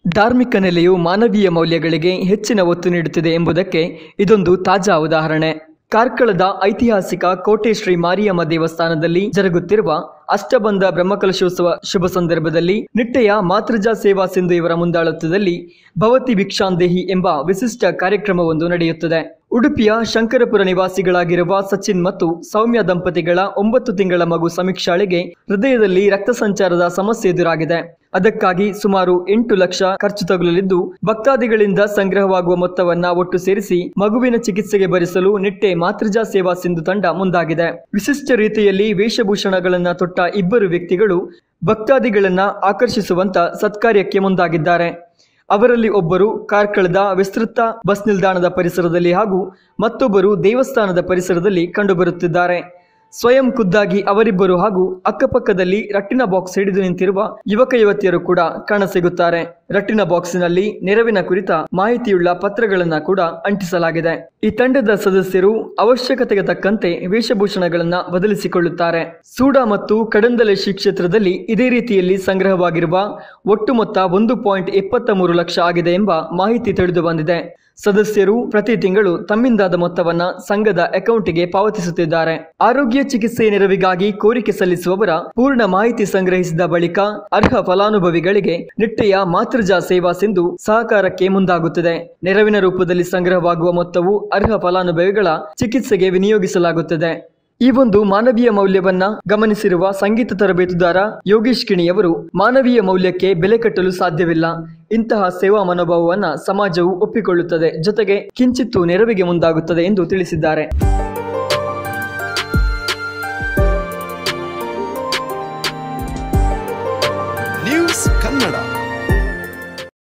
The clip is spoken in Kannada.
ಧಾರ್ಮಿಕ ನೆಲೆಯು ಮಾನವೀಯ ಮೌಲ್ಯಗಳಿಗೆ ಹೆಚ್ಚಿನ ಒತ್ತು ನೀಡುತ್ತಿದೆ ಎಂಬುದಕ್ಕೆ ಇದೊಂದು ತಾಜಾ ಉದಾಹರಣೆ ಕಾರ್ಕಳದ ಐತಿಹಾಸಿಕ ಕೋಟೆ ಶ್ರೀ ಮಾರಿಯಮ್ಮ ದೇವಸ್ಥಾನದಲ್ಲಿ ಜರುಗುತ್ತಿರುವ ಅಷ್ಟಬಂಧ ಬ್ರಹ್ಮಕಲಶೋತ್ಸವ ಶುಭ ಸಂದರ್ಭದಲ್ಲಿ ನಿಟ್ಟೆಯ ಮಾತೃಜಾ ಸೇವಾ ಸಿಂಧು ಇವರ ಮುಂದಾಳತ್ವದಲ್ಲಿ ಭವತಿ ಭಿಕ್ಷಾಂದೇಹಿ ಎಂಬ ವಿಶಿಷ್ಟ ಕಾರ್ಯಕ್ರಮವೊಂದು ನಡೆಯುತ್ತದೆ ಉಡುಪಿಯ ಶಂಕರಪುರ ನಿವಾಸಿಗಳಾಗಿರುವ ಸಚಿನ್ ಮತ್ತು ಸೌಮ್ಯ ದಂಪತಿಗಳ ಒಂಬತ್ತು ತಿಂಗಳ ಮಗು ಸಮೀಕ್ಷಾಳಿಗೆ ಹೃದಯದಲ್ಲಿ ರಕ್ತ ಸಂಚಾರದ ಸಮಸ್ಯೆ ಎದುರಾಗಿದೆ ಅದಕ್ಕಾಗಿ ಸುಮಾರು ಎಂಟು ಲಕ್ಷ ಖರ್ಚು ತಗುಲಲಿದ್ದು ಭಕ್ತಾದಿಗಳಿಂದ ಸಂಗ್ರಹವಾಗುವ ಮೊತ್ತವನ್ನ ಒಟ್ಟು ಸೇರಿಸಿ ಮಗುವಿನ ಚಿಕಿತ್ಸೆಗೆ ಭರಿಸಲು ನಿಟ್ಟೆ ಮಾತೃಜಾ ಸೇವಾ ಸಿಂಧು ತಂಡ ಮುಂದಾಗಿದೆ ವಿಶಿಷ್ಟ ರೀತಿಯಲ್ಲಿ ವೇಷಭೂಷಣಗಳನ್ನ ತೊಟ್ಟ ಇಬ್ಬರು ವ್ಯಕ್ತಿಗಳು ಭಕ್ತಾದಿಗಳನ್ನ ಆಕರ್ಷಿಸುವಂತ ಸತ್ಕಾರ್ಯಕ್ಕೆ ಮುಂದಾಗಿದ್ದಾರೆ ಅವರಲ್ಲಿ ಒಬ್ಬರು ಕಾರ್ಕಳದ ವಿಸ್ತೃತ ಬಸ್ ನಿಲ್ದಾಣದ ಪರಿಸರದಲ್ಲಿ ಹಾಗೂ ಮತ್ತೊಬ್ಬರು ದೇವಸ್ಥಾನದ ಪರಿಸರದಲ್ಲಿ ಕಂಡುಬರುತ್ತಿದ್ದಾರೆ ಸ್ವಯಂ ಖುದ್ದಾಗಿ ಅವರಿಬ್ಬರು ಹಾಗೂ ಅಕ್ಕಪಕ್ಕದಲ್ಲಿ ರಟ್ಟಿನ ಬಾಕ್ಸ್ ಹಿಡಿದು ನಿಂತಿರುವ ಯುವಕ ಯುವತಿಯರು ಕೂಡ ಕಾಣಸಿಗುತ್ತಾರೆ ರಟ್ಟಿನ ಬಾಕ್ಸಿನಲ್ಲಿ ನೆರವಿನ ಕುರಿತ ಮಾಹಿತಿಯುಳ್ಳ ಪತ್ರಗಳನ್ನ ಕೂಡ ಅಂಟಿಸಲಾಗಿದೆ ಈ ತಂಡದ ಸದಸ್ಯರು ಅವಶ್ಯಕತೆಗೆ ತಕ್ಕಂತೆ ವೇಷಭೂಷಣಗಳನ್ನ ಬದಲಿಸಿಕೊಳ್ಳುತ್ತಾರೆ ಸೂಡಾ ಮತ್ತು ಕಡಂದಲೆಶಿ ಕ್ಷೇತ್ರದಲ್ಲಿ ಇದೇ ರೀತಿಯಲ್ಲಿ ಸಂಗ್ರಹವಾಗಿರುವ ಒಟ್ಟು ಮೊತ್ತ ಒಂದು ಪಾಯಿಂಟ್ ಎಪ್ಪತ್ತ ಮೂರು ಲಕ್ಷ ಆಗಿದೆ ಎಂಬ ಮಾಹಿತಿ ತಿಳಿದು ಬಂದಿದೆ ಸದಸ್ಯರು ಪ್ರತಿ ತಿಂಗಳು ತಮ್ಮಿಂದಾದ ಮೊತ್ತವನ್ನ ಸಂಘದ ಅಕೌಂಟಿಗೆ ಪಾವತಿಸುತ್ತಿದ್ದಾರೆ ಆರೋಗ್ಯ ಚಿಕಿತ್ಸೆ ನೆರವಿಗಾಗಿ ಕೋರಿಕೆ ಸಲ್ಲಿಸುವವರ ಪೂರ್ಣ ಮಾಹಿತಿ ಸಂಗ್ರಹಿಸಿದ ಬಳಿಕ ಅರ್ಹ ಫಲಾನುಭವಿಗಳಿಗೆ ನಿಟ್ಟೆಯ ಮಾತೃಜಾ ಸೇವಾ ಸಿಂಧು ಸಹಕಾರಕ್ಕೆ ಮುಂದಾಗುತ್ತದೆ ನೆರವಿನ ರೂಪದಲ್ಲಿ ಸಂಗ್ರಹವಾಗುವ ಮೊತ್ತವು ಅರ್ಹ ಫಲಾನುಭವಿಗಳ ಚಿಕಿತ್ಸೆಗೆ ವಿನಿಯೋಗಿಸಲಾಗುತ್ತದೆ ಈ ಒಂದು ಮಾನವೀಯ ಮೌಲ್ಯವನ್ನ ಗಮನಿಸಿರುವ ಸಂಗೀತ ತರಬೇತುದಾರ ಯೋಗೇಶ್ ಕಿಣಿಯವರು ಮಾನವೀಯ ಮೌಲ್ಯಕ್ಕೆ ಬೆಲೆ ಕಟ್ಟಲು ಸಾಧ್ಯವಿಲ್ಲ ಇಂತಹ ಸೇವಾ ಮನೋಭಾವವನ್ನ ಸಮಾಜವು ಒಪ್ಪಿಕೊಳ್ಳುತ್ತದೆ ಜೊತೆಗೆ ಕಿಂಚಿತ್ತು ನೆರವಿಗೆ ಮುಂದಾಗುತ್ತದೆ ಎಂದು ತಿಳಿಸಿದ್ದಾರೆ